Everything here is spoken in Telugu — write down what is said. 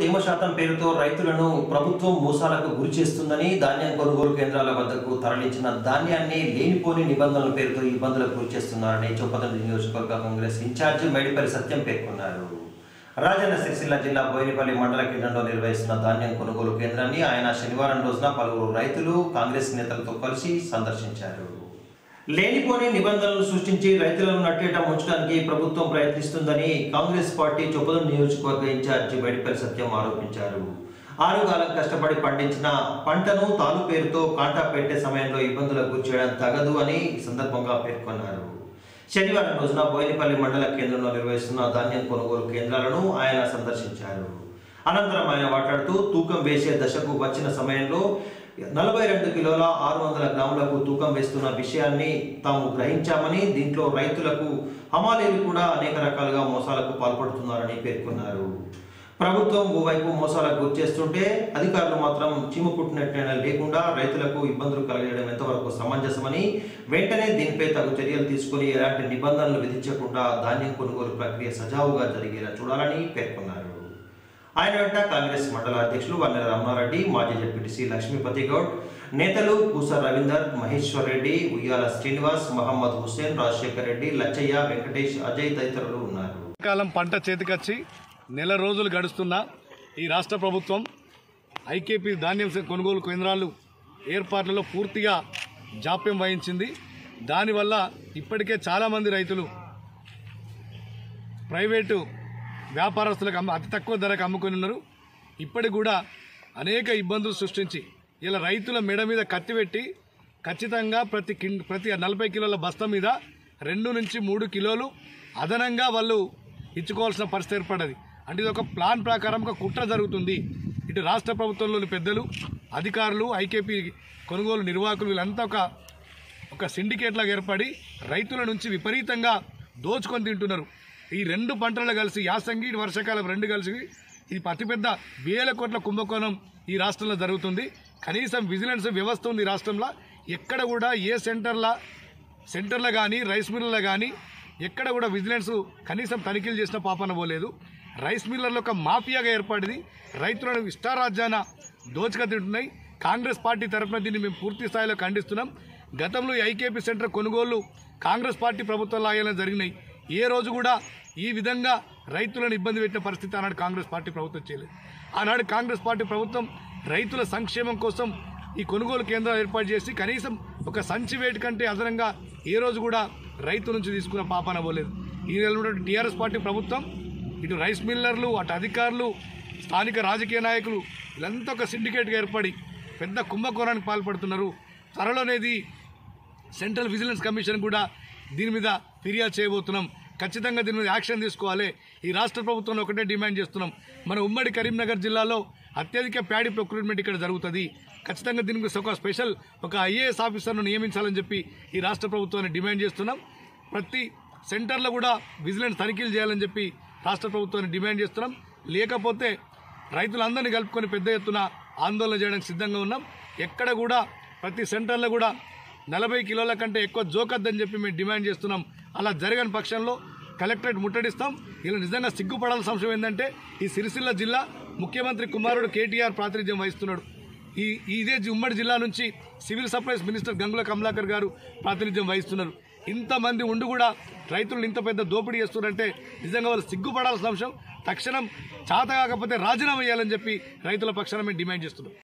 తేమ శాతం పేరుతో రైతులను ప్రభుత్వం మోసాలకు గురి చేస్తుందని ధాన్యం కొనుగోలు కేంద్రాల వద్దకు తరలించిన ధాన్యాన్ని లేనిపోని నిబంధనల పేరుతో ఇబ్బందులకు గురి చేస్తున్నారని చొప్పదండి నియోజకవర్గ కాంగ్రెస్ ఇన్ఛార్జి మేడిపల్లి సత్యం పేర్కొన్నారు రాజన్న సిరిసిల్ల జిల్లా బోయినపల్లి మండల కేంద్రంలో నిర్వహిస్తున్న ధాన్యం కొనుగోలు కేంద్రాన్ని ఆయన శనివారం రోజున పలువురు రైతులు కాంగ్రెస్ నేతలతో కలిసి సందర్శించారు లేనిపోని నిబంధనలు సృష్టించి రైతులను నట్టేట ముంచడానికి ప్రభుత్వం ప్రయత్నిస్తుందని కాంగ్రెస్ పార్టీ చొప్పదం నియోజకవర్గ ఇన్ఛార్జి బయటపల్లి సత్యం ఆరోపించారు ఆరుగాలం కష్టపడి పండించిన పంటను తాలు పేరుతో కాంటా పెట్టే సమయంలో ఇబ్బందులకు గురి చేయడం తగదు అని ఈ సందర్భంగా పేర్కొన్నారు శనివారం రోజున బోయినపల్లి మండల కేంద్రంలో నిర్వహిస్తున్న ధాన్యం కొనుగోలు కేంద్రాలను ఆయన సందర్శించారు అనంతరం ఆయన మాట్లాడుతూ తూకం వేసే దశకు వచ్చిన సమయంలో నలభై రెండు కిలోల ఆరు వందల గ్రాములకు తూకం వేస్తున్న విషయాన్ని తాము గ్రహించామని దీంట్లో రైతులకు హమాలీలు కూడా అనేక రకాలుగా మోసాలకు పాల్పడుతున్నారని పేర్కొన్నారు ప్రభుత్వం ఓవైపు మోసాలకు గురి చేస్తుంటే అధికారులు మాత్రం చీమ పుట్టినట్లయినా లేకుండా రైతులకు ఇబ్బందులు కలిగడం ఎంతవరకు సమంజసమని వెంటనే దీనిపై తగు చర్యలు తీసుకుని ఎలాంటి నిబంధనలు విధించకుండా ధాన్యం కొనుగోలు ప్రక్రియ సజావుగా జరిగేలా చూడాలని పేర్కొన్నారు ఆయన వెంట కాంగ్రెస్ మండల అధ్యక్షులు వన్నెల రమణారెడ్డి మాజీ జడ్పీటీసీ లక్ష్మీపతి గౌడ్ నేతలు పూస రవీందర్ మహేశ్వర్ రెడ్డి ఉయ్యాల శ్రీనివాస్ మహమ్మద్ హుస్సేన్ రాజశేఖర్ రెడ్డి లచ్చయ్య వెంకటేష్ అజయ్ తదితరులు ఉన్నారు కాలం పంట చేతికొచ్చి నెల రోజులు గడుస్తున్న ఈ రాష్ట్ర ప్రభుత్వం ఐకేపీ ధాన్యం కొనుగోలు కేంద్రాలు ఏర్పాట్లలో పూర్తిగా జాప్యం వహించింది దానివల్ల ఇప్పటికే చాలామంది రైతులు ప్రైవేటు వ్యాపారస్తులకు అమ్మ అతి తక్కువ ధరకు అమ్ముకొని ఉన్నారు ఇప్పటికి కూడా అనేక ఇబ్బందులు సృష్టించి ఇలా రైతుల మెడ మీద కత్తి పెట్టి ఖచ్చితంగా ప్రతి కిం ప్రతి నలభై కిలోల బస్తా మీద రెండు నుంచి మూడు కిలోలు అదనంగా వాళ్ళు ఇచ్చుకోవాల్సిన పరిస్థితి ఏర్పడ్డది అంటే ఇది ఒక ప్లాన్ ప్రకారం ఒక కుట్ర జరుగుతుంది ఇటు రాష్ట్ర ప్రభుత్వంలోని పెద్దలు అధికారులు ఐకేపీ కొనుగోలు నిర్వాహకులు వీళ్ళంతా ఒక ఒక సిండికేట్ లాగా ఏర్పడి రైతుల నుంచి విపరీతంగా దోచుకొని తింటున్నారు ఈ రెండు పంటలు కలిసి యాసంగి ఇటు వర్షాకాలం రెండు కలిసి ఇది అతిపెద్ద వేల కోట్ల కుంభకోణం ఈ రాష్ట్రంలో జరుగుతుంది కనీసం విజిలెన్స్ వ్యవస్థ ఉంది ఈ రాష్ట్రంలో ఎక్కడ కూడా ఏ సెంటర్ల సెంటర్లో కానీ రైస్ మిల్లులో కానీ ఎక్కడ కూడా విజిలెన్స్ కనీసం తనిఖీలు చేసిన పాపన పోలేదు రైస్ మిల్లర్లు ఒక మాఫియాగా ఏర్పడింది రైతులను ఇష్టారాజ్యాన దోచుక తింటున్నాయి కాంగ్రెస్ పార్టీ తరఫున దీన్ని మేము పూర్తి స్థాయిలో ఖండిస్తున్నాం గతంలో ఈ ఐకేపీ సెంటర్ కొనుగోళ్లు కాంగ్రెస్ పార్టీ ప్రభుత్వంలో అయ్యేలా జరిగినాయి ఏ రోజు కూడా ఈ విధంగా రైతులను ఇబ్బంది పెట్టిన పరిస్థితి ఆనాడు కాంగ్రెస్ పార్టీ ప్రభుత్వం చేయలేదు ఆనాడు కాంగ్రెస్ పార్టీ ప్రభుత్వం రైతుల సంక్షేమం కోసం ఈ కొనుగోలు కేంద్రాలు ఏర్పాటు చేసి కనీసం ఒక సంచి వేటు కంటే అదనంగా ఏ రోజు కూడా రైతు నుంచి తీసుకున్న పాపాన పోలేదు ఈ నెల ఉన్నటువంటి టీఆర్ఎస్ పార్టీ ప్రభుత్వం ఇటు రైస్ మిల్లర్లు అటు అధికారులు స్థానిక రాజకీయ నాయకులు వీళ్ళంతా ఒక సిండికేట్గా ఏర్పడి పెద్ద కుంభకోణానికి పాల్పడుతున్నారు త్వరలోనేది సెంట్రల్ విజిలెన్స్ కమిషన్ కూడా దీని మీద ఫిర్యాదు చేయబోతున్నాం ఖచ్చితంగా దీని మీద యాక్షన్ తీసుకోవాలి ఈ రాష్ట్ర ప్రభుత్వం ఒకటే డిమాండ్ చేస్తున్నాం మన ఉమ్మడి కరీంనగర్ జిల్లాలో అత్యధిక ప్యాడీ ప్రొక్యూర్మెంట్ ఇక్కడ జరుగుతుంది ఖచ్చితంగా దీని మీద ఒక స్పెషల్ ఒక ఐఏఎస్ ఆఫీసర్ను నియమించాలని చెప్పి ఈ రాష్ట్ర ప్రభుత్వాన్ని డిమాండ్ చేస్తున్నాం ప్రతి సెంటర్లో కూడా విజిలెన్స్ తనిఖీలు చేయాలని చెప్పి రాష్ట్ర ప్రభుత్వాన్ని డిమాండ్ చేస్తున్నాం లేకపోతే రైతులందరినీ కలుపుకొని పెద్ద ఎత్తున ఆందోళన చేయడానికి సిద్ధంగా ఉన్నాం ఎక్కడ కూడా ప్రతి సెంటర్లో కూడా నలభై కిలోల కంటే ఎక్కువ జోకద్దని చెప్పి మేము డిమాండ్ చేస్తున్నాం అలా జరగని పక్షంలో కలెక్టరేట్ ముట్టడిస్తాం ఇలా నిజంగా సిగ్గుపడాల్సిన అంశం ఏంటంటే ఈ సిరిసిల్ల జిల్లా ముఖ్యమంత్రి కుమారుడు కేటీఆర్ ప్రాతినిధ్యం వహిస్తున్నాడు ఈ ఇదే జి- ఉమ్మడి జిల్లా నుంచి civil supplies minister Gangula Kamalakar గారు ప్రాతినిధ్యం వహిస్తున్నారు ఇంతమంది ఉండి కూడా రైతులను ఇంత పెద్ద దోపిడీ చేస్తున్నారంటే నిజంగా వాళ్ళు సిగ్గుపడాల్సిన అంశం తక్షణం చాత కాకపోతే రాజీనామా చేయాలని చెప్పి రైతుల పక్షాన మేము డిమాండ్ చేస్తున్నాం